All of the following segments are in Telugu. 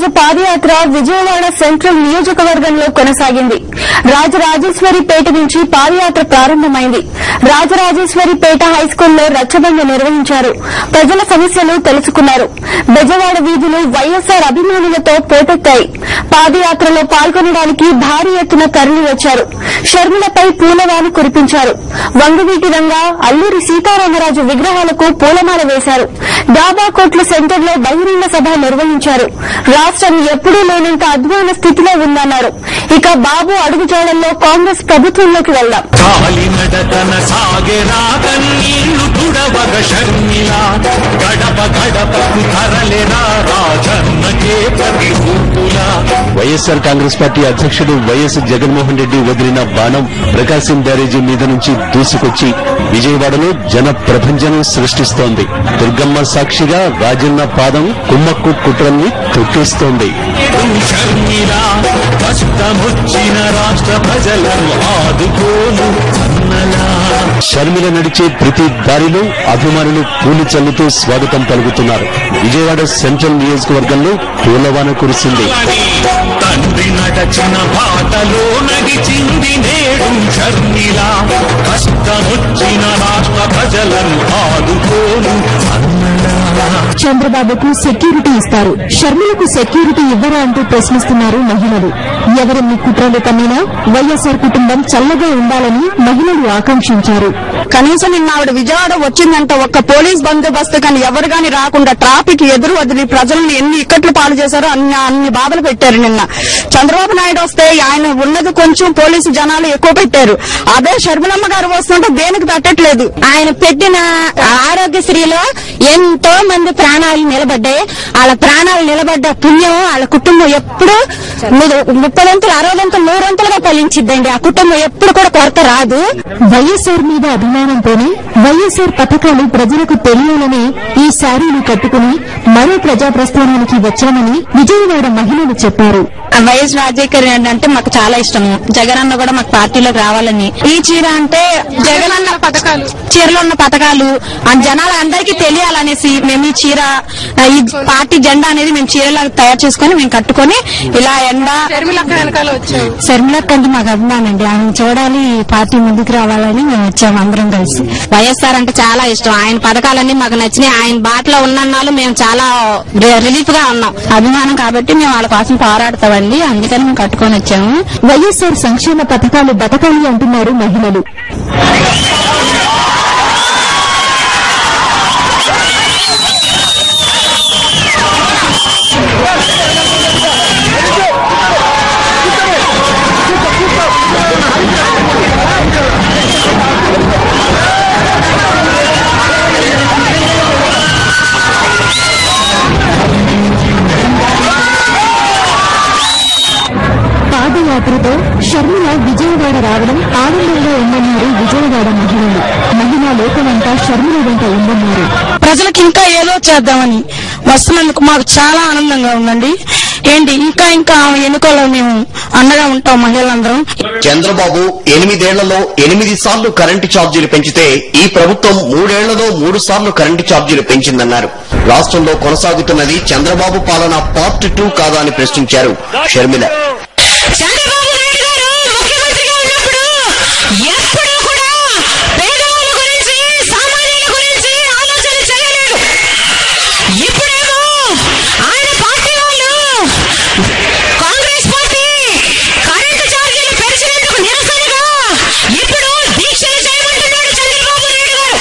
రోజు పాదయాత్ర విజయవాడ సెంట్రల్ నియోజకవర్గంలో కొనసాగింది రాజరాజేశ్వరిపేట నుంచి పాదయాత్ర ప్రారంభమైంది రాజరాజేశ్వరిపేట హైస్కూల్లో రచ్చబండ నిర్వహించారు ప్రజల సమస్యలు తెలుసుకున్నారు బెజవాడ వీధులు వైఎస్సార్ అభిమానులతో పోటెత్తాయి పాదయాత్రలో పాల్గొనడానికి భారీ ఎత్తున తరలి వచ్చారు షర్మిలపై పూలవాలు కురిపించారు వంగవీటి రంగా అల్లూరి సీతారామరాజు విగ్రహాలకు పూలమాల వేశారు డాబా కోట్ల సెంటర్లో బహిరంగ సభ నిర్వహించారు రాష్ట్రం ఎప్పుడూ లేనంత అధ్వాన స్థితిలో ఉందన్నారు ఇక బాబు అడుగుజాడల్లో కాంగ్రెస్ ప్రభుత్వంలోకి వెళ్దాం కాలినడకన సాగెరా కన్నీళ్లు తుడవగ షర్మిల గడప గడపకు తరలెరా రాజన్నకే ప్రతి ఊపులా వైఎస్ఆర్ కాంగ్రెస్ పార్టీ అధ్యక్షుడు వైఎస్ జగన్మోహన్ రెడ్డి వదిలిన బాణం ప్రకాశం బ్యారేజీ మీద నుంచి దూసుకొచ్చి విజయవాడలో జన ప్రభంజనం సృష్టిస్తోంది దుర్గమ్మ సాక్షిగా రాజన్న పాదం కుమ్మక్కు కుట్రల్ని తొక్కేస్తోంది షర్మిల కష్టమొచ్చిన రాష్ట్ర ప్రజలను ఆదుకోను అన్నలా షర్మిల నడిచే ప్రతి దారిలో అభిమానులు పూలు చల్లుతూ స్వాగతం పలుకుతున్నారు విజయవాడ సెంట్రల్ నియోజకవర్గంలో పూలవాన కురిసింది తండ్రి నడచిన బాటలో నడిచింది నేడు షర్మిల కష్టమొచ్చిన రాష్ట్ర ప్రజలను ఆదుకోను అన్నలా చంద్రబాబుకు సెక్యూరిటీ ఇస్తారు షర్మిలకు సెక్యూరిటీ ఇవ్వరా అంటూ ప్రశ్నిస్తున్నారు మహిళలు ఎవరెన్ని కుట్రలు కమ్మినా వైఎస్ఆర్ కుటుంబం చల్లగా ఉండాలని మహిళలు ఆకాంక్షించారు కనీసం నిన్న ఆవిడ విజయవాడ వచ్చిందంటే ఒక్క పోలీస్ బందోబస్తు కానీ ఎవరు గాని రాకుండా ట్రాఫిక్ ఎదురు వదిలి ప్రజల్ని ఎన్ని ఇక్కట్లు పాలు చేశారో అన్ని అన్ని బాధలు పెట్టారు నిన్న చంద్రబాబు నాయుడు వస్తే ఆయన ఉన్నది కొంచెం పోలీసు జనాలు ఎక్కువ పెట్టారు అదే షర్మిలమ్మ గారు వస్తుంటే దేనికి పెట్టట్లేదు ఆయన పెట్టిన ఆరోగ్యశ్రీలో ఎంతో మంది ప్రాణాలు నిలబడ్డాయి వాళ్ళ ప్రాణాలు నిలబడ్డ పుణ్యం వాళ్ళ కుటుంబం ఎప్పుడు ముప్పదంతులు అరవదంతులు నూరంతులుగా ఫలించిద్దండి ఆ కుటుంబం ఎప్పుడు కూడా కొరత రాదు వైఎస్ఆర్ మీద అభిమానంతోనే వైఎస్ఆర్ పథకాలు ప్రజలకు తెలియాలని ఈ శారీలు కట్టుకుని మరో ప్రజా ప్రస్థానానికి వచ్చామని విజయవాడ మహిళలు చెప్పారు వైఎస్ రాజశేఖర్ రెడ్డి అంటే మాకు చాలా ఇష్టము జగన్ అన్న కూడా మాకు పార్టీలోకి రావాలని ఈ చీర అంటే జగన్ అన్న పథకాలు చీరలో ఉన్న పథకాలు ఆ జనాల అందరికీ తెలియాలనేసి మేము ఈ చీర ఆ, ఈ పార్టీ జెండా అనేది మేము చీరలా తయారు చేసుకొని మేము కట్టుకొని ఇలా ఎండ శర్మిలక్క అంటే మాకు అభిమానం అండి ఆయన చూడాలి ఈ పార్టీ ముందుకు రావాలని మేము వచ్చాము అందరం కలిసి వైఎస్ఆర్ అంటే చాలా ఇష్టం ఆయన పథకాలన్నీ మాకు నచ్చినాయి ఆయన బాటలో ఉన్నన్నాళ్ళు మేము చాలా రిలీఫ్ గా ఉన్నాం అభిమానం కాబట్టి మేము వాళ్ళ కోసం పోరాడతామండి అందుకని మేము కట్టుకొని వచ్చాము వైఎస్ఆర్ సంక్షేమ పథకాలు బతకాలి అంటున్నారు మహిళలు పాదయాత్రతో షర్మిల విజయవాడ రావడం ఆనందంగా ఉందన్నారు విజయవాడ మహిళలు మహిళా లోకమంతా షర్మిల వెంట ఉందన్నారు ప్రజలకు ఇంకా ఏదో చేద్దామని వస్తున్నందుకు మాకు చాలా ఆనందంగా ఉందండి ఏంటి ఇంకా ఇంకా ఎన్నికల్లో మేము అండగా ఉంటాం మహిళలందరం చంద్రబాబు ఎనిమిదేళ్లలో ఎనిమిది సార్లు కరెంటు ఛార్జీలు పెంచితే ఈ ప్రభుత్వం మూడేళ్లలో మూడు సార్లు కరెంటు ఛార్జీలు పెంచిందన్నారు రాష్ట్రంలో కొనసాగుతున్నది చంద్రబాబు పాలన పార్ట్ టూ కాదా అని ప్రశ్నించారు షర్మిల చంద్రబాబు నాయుడు గారు ముఖ్యమంత్రిగా ఉన్నప్పుడు ఎప్పుడూ కూడా పేదవాళ్ళ గురించి సామాన్యుల గురించి ఆలోచన చేయలేదు ఇప్పుడేమో ఆయన పార్టీ వాళ్ళు కాంగ్రెస్ పార్టీ కరెంటు ఛార్జీలు పెంచినందుకు నిరసనగా ఇప్పుడు దీక్షలు చేయమంటున్నాడు చంద్రబాబు నాయుడు గారు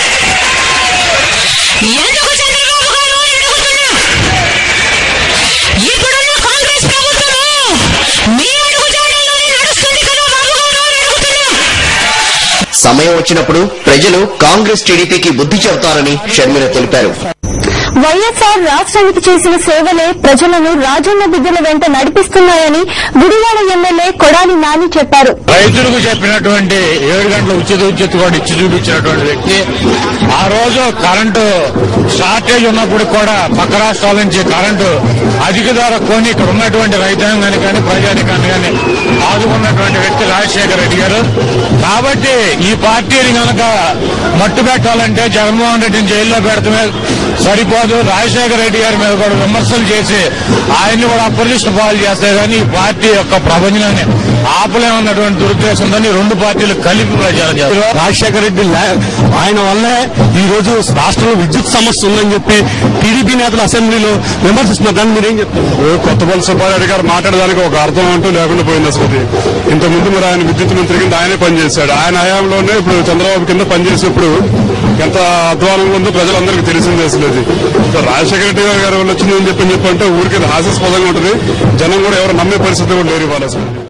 ఎందుకు చంద్రబాబు గారు అని అడుగుతున్నా ఇప్పుడున్న కాంగ్రెస్ ప్రభుత్వము మీ అడుగుజాడల్లోనే నడుస్తుంది కదా బాబు గారు అని అడుగుతున్నా సమయం వచ్చినప్పుడు ప్రజలు కాంగ్రెస్ టీడీపీకి బుద్ధి చెబుతారని షర్మిల తెలిపారు వైఎస్ఆర్ రాష్ట్రానికి చేసిన సేవలే ప్రజలను రాజన్న బిడ్డల వెంట నడిపిస్తున్నాయని గుడివాడ ఎమ్మెల్యే కొడాలి నాని చెప్పారు రైతులకు చెప్పినటువంటి ఏడు గంటల ఉచిత విద్యుత్ కూడా ఇచ్చి చూపించినటువంటి వ్యక్తి ఆ రోజు కరెంటు షార్టేజ్ ఉన్నప్పుడు కూడా పక్క రాష్ట్రాల నుంచి కరెంటు అధిక ధర కొని ఇక్కడ ఉన్నటువంటి రైతాంగాన్ని కానీ ప్రజానికాన్ని కానీ ఆదుకున్నటువంటి వ్యక్తి రాజశేఖర రెడ్డి గారు కాబట్టి ఈ పార్టీని కనుక మట్టు పెట్టాలంటే జగన్మోహన్ రెడ్డిని జైల్లో పెడతామే సరిపోదు రాజశేఖర రెడ్డి గారి మీద కూడా విమర్శలు చేసి ఆయన్ని కూడా అప్రదిష్ట పాలు చేస్తే కానీ ఈ పార్టీ యొక్క ప్రపంచాన్ని ఆపలేమన్నటువంటి దురుద్దేశంతో ఈ రెండు పార్టీలు కలిపి ప్రచారం చేస్తారు రాజశేఖర రెడ్డి లే- ఆయన వల్లే ఈ రోజు రాష్ట్రంలో విద్యుత్ సమస్య ఉందని చెప్పి టీడీపీ నేతలు అసెంబ్లీలో విమర్శిస్తున్నారు దాన్ని మీరేం చెప్తారు కొత్తపల్లి సుబ్బారెడ్డి గారు మాట్లాడడానికి ఒక అర్థం అంటూ లేకుండా పోయింది అసలు ఇది. ఇంతకుముందు మరి ఆయన విద్యుత్ మంత్రి కింద ఆయనే పనిచేశాడు ఆయన హయాంలోనే ఇప్పుడు చంద్రబాబు కింద పనిచేసినప్పుడు ఎంత అధ్వానంగా ఉందో ప్రజలందరికీ తెలిసిందే అసలు ఇది సో రాజశేఖర రెడ్డి గారి వల్ల వచ్చిందని చెప్పి చెప్పంటే ఊరికి హాస్యాస్పదంగా ఉంటుంది జనం కూడా ఎవరు నమ్మే పరిస్థితి కూడా లేరు ఇవాళ అసలు